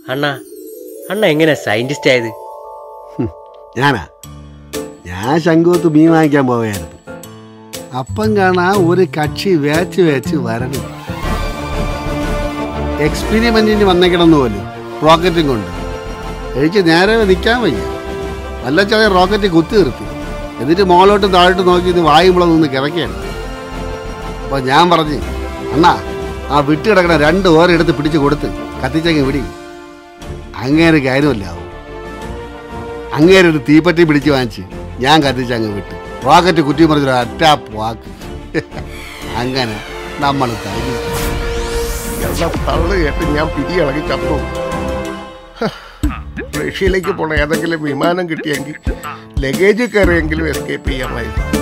അണ്ണ അണ്ണ എങ്ങനെ സയന്റിസ്റ്റ് ആയത് ഞാനാ ഞാൻ ശംഖുവത്ത് മീൻ വാങ്ങിക്കാൻ പോവുകയായിരുന്നു അപ്പം കാണാ ഒരു കക്ഷി വേച്ച് വേച്ച് വരണം എക്സ്പെരിമെന്റിന് വന്നേക്കണമെന്ന് പോലും റോക്കറ്റും കൊണ്ട് എനിക്ക് നേരെ നിൽക്കാൻ വയ്യ വല്ല ചെറിയ റോക്കറ്റ് കുത്തി നിർത്തി എന്നിട്ട് മുകളോട്ടും താഴോട്ടും നോക്കി ഇത് വായുമ്പള നിന്ന് കിടക്കുകയാണ് അപ്പോൾ ഞാൻ പറഞ്ഞു അണ്ണാ ആ വിട്ട് കിടക്കണ രണ്ട് ഓരെടുത്ത് പിടിച്ച് കൊടുത്ത് കത്തിച്ചങ്ങ് വിടി അങ്ങേര് കാര്യമില്ലാവും അങ്ങേര് ഒരു തീപ്പറ്റി പിടിച്ച് വാങ്ങിച്ച് ഞാൻ കത്തിച്ചങ്ങ് വിട്ട് റോക്കറ്റ് കുറ്റി മറിച്ചൊരു അറ്റ വാക്ക് അങ്ങനെ നമ്മൾ കഴിഞ്ഞു എന്നാ തള്ളു കേട്ട് ഞാൻ പിരി ഇളകി ചത്തു ഹ, റഷ്യയിലേക്ക് പോണ ഏതെങ്കിലും വിമാനം കിട്ടിയെങ്കിൽ ലഗേജ് കയറിയെങ്കിലും എസ്കേപ്പ് ചെയ്യാമായിരുന്നു